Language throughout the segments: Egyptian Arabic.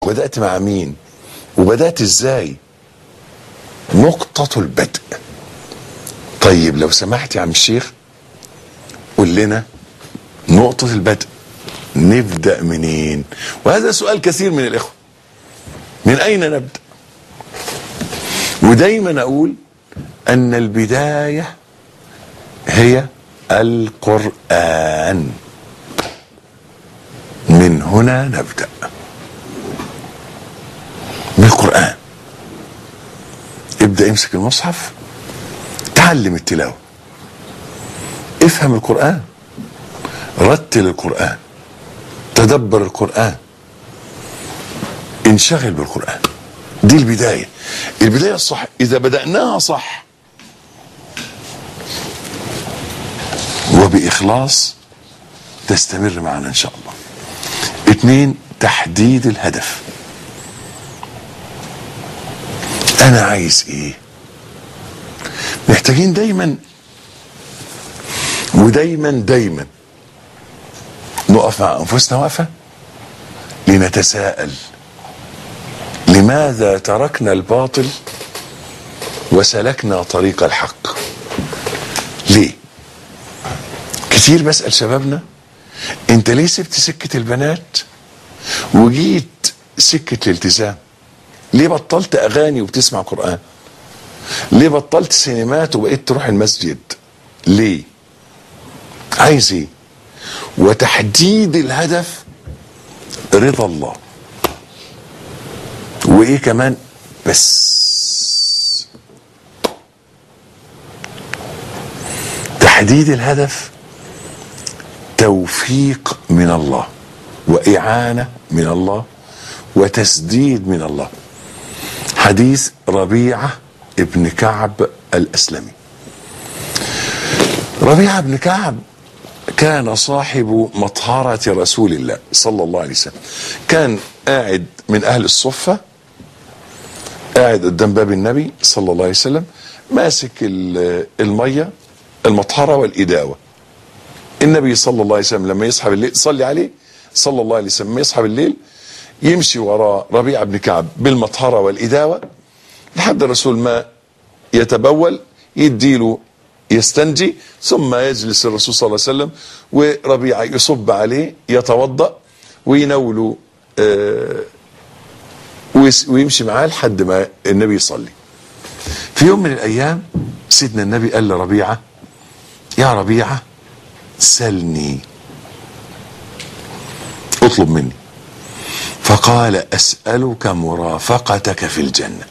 وبدات مع مين وبدات ازاي نقطه البدء طيب لو سمحت يا عم الشيخ قول لنا نقطه البدء نبدا منين وهذا سؤال كثير من الاخوه من اين نبدا ودايما اقول ان البدايه هي القران من هنا نبدا بالقران ابدا امسك المصحف تعلم التلاوه افهم القران رتل القران تدبر القران انشغل بالقران دي البدايه البدايه الصح اذا بداناها صح وباخلاص تستمر معنا ان شاء الله اتنين تحديد الهدف انا عايز ايه محتاجين دايما ودايما دايما نقف مع انفسنا وقفه لنتساءل لماذا تركنا الباطل وسلكنا طريق الحق ليه كتير بسأل شبابنا انت ليه سبت سكة البنات وجيت سكة الالتزام ليه بطلت اغاني وبتسمع قرآن ليه بطلت سينمات وبقيت تروح المسجد ليه عايز ايه وتحديد الهدف رضا الله وايه كمان بس تحديد الهدف توفيق من الله واعانه من الله وتسديد من الله حديث ربيعه ابن كعب الاسلمي ربيعه بن كعب كان صاحب مطهرة رسول الله صلى الله عليه وسلم كان قاعد من أهل الصفة قاعد قدام باب النبي صلى الله عليه وسلم ماسك ال- المية المطهرة والإداوة النبي صلى الله عليه وسلم لما يصحى بالليل صلي عليه صلى الله عليه وسلم لما يصحى بالليل يمشي وراء ربيع بن كعب بالمطهرة والإداوة لحد الرسول ما يتبول يديله يستنجي ثم يجلس الرسول صلى الله عليه وسلم وربيعة يصب عليه يتوضأ وينوله آه، ويس- ويمشي معاه لحد ما النبي يصلي في يوم من الأيام سيدنا النبي قال لربيعة يا ربيعة سلني اطلب مني فقال أسألك مرافقتك في الجنة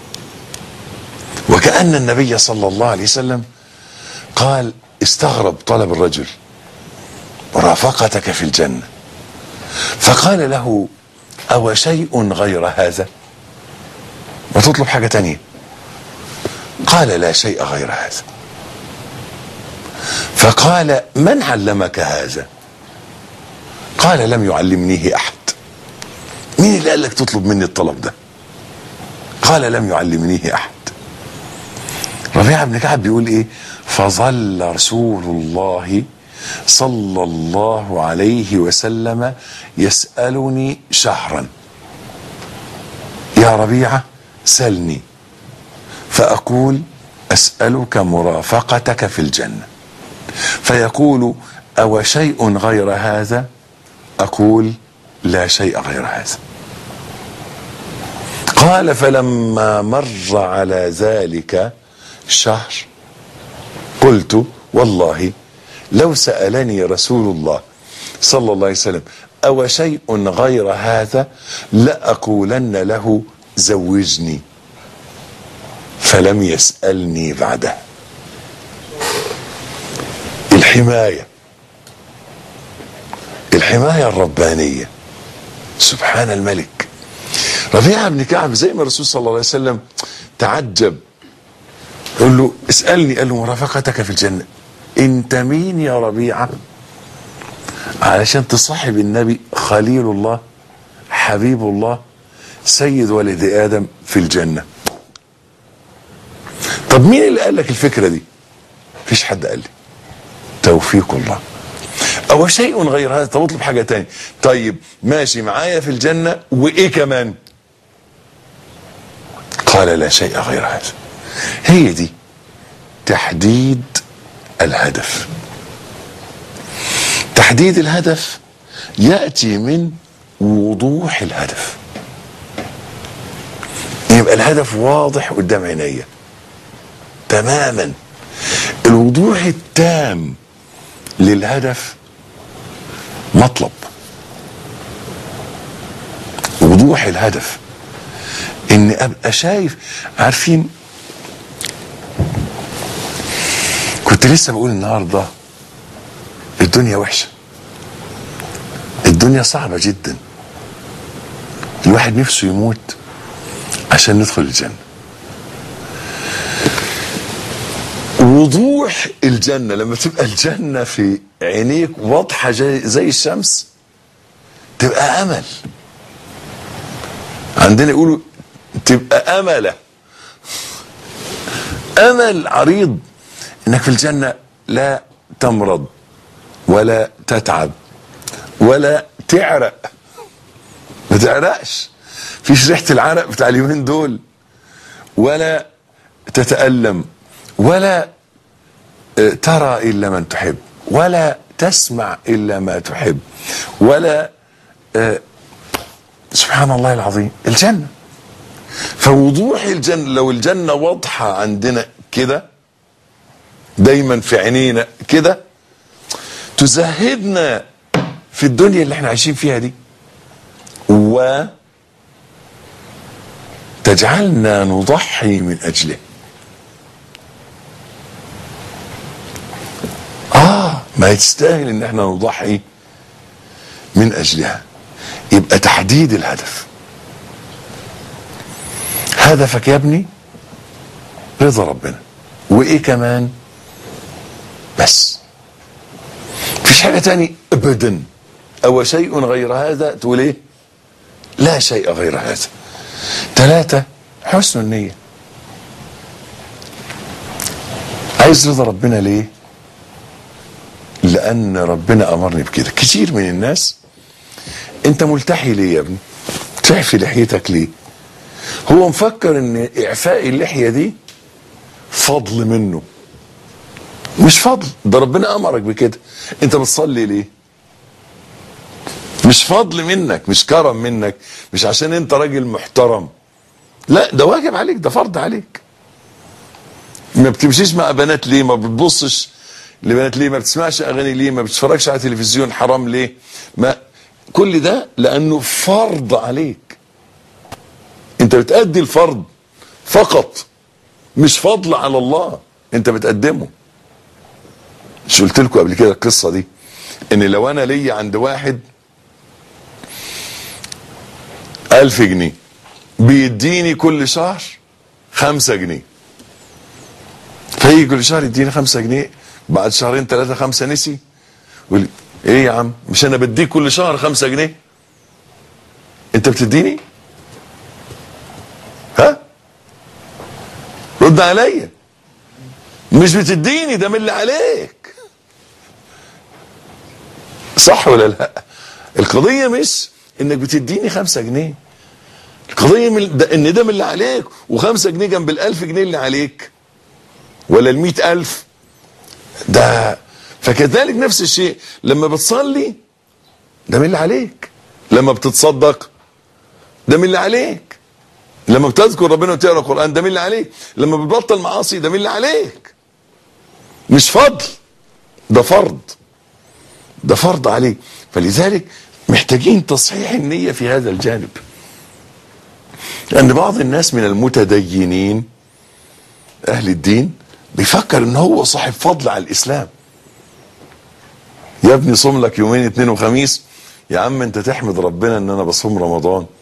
وكأن النبي صلى الله عليه وسلم قال استغرب طلب الرجل مرافقتك في الجنة فقال له أو شيء غير هذا ما تطلب حاجة تانية قال لا شيء غير هذا فقال من علمك هذا قال لم يعلمنيه أحد مين اللي قال لك تطلب مني الطلب ده قال لم يعلمنيه أحد ربيعة بن كعب بيقول ايه فظل رسول الله صلى الله عليه وسلم يسألني شهرا يا ربيعة سلني فأقول أسألك مرافقتك في الجنة فيقول أو شيء غير هذا أقول لا شيء غير هذا قال فلما مر على ذلك شهر قلت والله لو سألني رسول الله صلى الله عليه وسلم أو شيء غير هذا لأقولن له زوجني فلم يسألني بعده الحماية الحماية الربانية سبحان الملك ربيعة بن كعب زي ما الرسول صلى الله عليه وسلم تعجب يقول له اسألني قال له مرافقتك في الجنة انت مين يا ربيعة علشان تصاحب النبي خليل الله حبيب الله سيد ولد آدم في الجنة طب مين اللي قال لك الفكرة دي فيش حد قال لي توفيق الله او شيء غير هذا طب اطلب حاجه تاني طيب ماشي معايا في الجنه وايه كمان قال لا شيء غير هذا هي دي تحديد الهدف تحديد الهدف ياتي من وضوح الهدف يبقى الهدف واضح قدام عينيا تماما الوضوح التام للهدف مطلب وضوح الهدف ان ابقى شايف عارفين كنت لسه بقول النهارده الدنيا وحشه الدنيا صعبه جدا الواحد نفسه يموت عشان ندخل الجنه وضوح الجنه لما تبقى الجنه في عينيك واضحه زي, زي الشمس تبقى امل عندنا يقولوا تبقى امله امل عريض انك في الجنه لا تمرض ولا تتعب ولا تعرق ما تعرقش فيش ريحه العرق بتاع اليومين دول ولا تتالم ولا ترى الا من تحب ولا تسمع الا ما تحب ولا سبحان الله العظيم الجنه فوضوح الجنه لو الجنه واضحه عندنا كده دايما في عينينا كده تزهدنا في الدنيا اللي احنا عايشين فيها دي و تجعلنا نضحي من اجله اه ما يستاهل ان احنا نضحي من اجلها يبقى تحديد الهدف هدفك يا ابني رضا ربنا وايه كمان بس مفيش حاجة تاني ابدا او شيء غير هذا تقول ايه لا شيء غير هذا ثلاثة حسن النية عايز رضا ربنا ليه لان ربنا امرني بكده كتير من الناس انت ملتحي ليه يا ابني تعفي لحيتك ليه هو مفكر ان اعفاء اللحية دي فضل منه مش فضل ده ربنا امرك بكده انت بتصلي ليه مش فضل منك مش كرم منك مش عشان انت راجل محترم لا ده واجب عليك ده فرض عليك ما بتمشيش مع بنات ليه ما بتبصش لبنات ليه ما بتسمعش اغاني ليه ما بتتفرجش على تلفزيون حرام ليه ما كل ده لانه فرض عليك انت بتأدي الفرض فقط مش فضل على الله انت بتقدمه مش قلت لكم قبل كده القصه دي ان لو انا ليا عند واحد ألف جنيه بيديني كل شهر خمسة جنيه فيجي كل شهر يديني خمسة جنيه بعد شهرين ثلاثة خمسة نسي يقول لي ايه يا عم مش انا بديك كل شهر خمسة جنيه انت بتديني ها رد عليا مش بتديني ده من اللي عليك صح ولا لا القضية مش انك بتديني خمسة جنيه القضية من ده ان ده من اللي عليك وخمسة جنيه جنب الالف جنيه اللي عليك ولا المئة الف ده فكذلك نفس الشيء لما بتصلي ده من اللي عليك لما بتتصدق ده من اللي عليك لما بتذكر ربنا وتقرا القران ده من اللي عليك لما بتبطل معاصي ده من اللي عليك مش فضل ده فرض ده فرض عليك فلذلك محتاجين تصحيح النية في هذا الجانب لأن بعض الناس من المتدينين أهل الدين بيفكر ان هو صاحب فضل على الإسلام يا ابني صوم لك يومين اتنين وخميس يا عم انت تحمد ربنا ان انا بصوم رمضان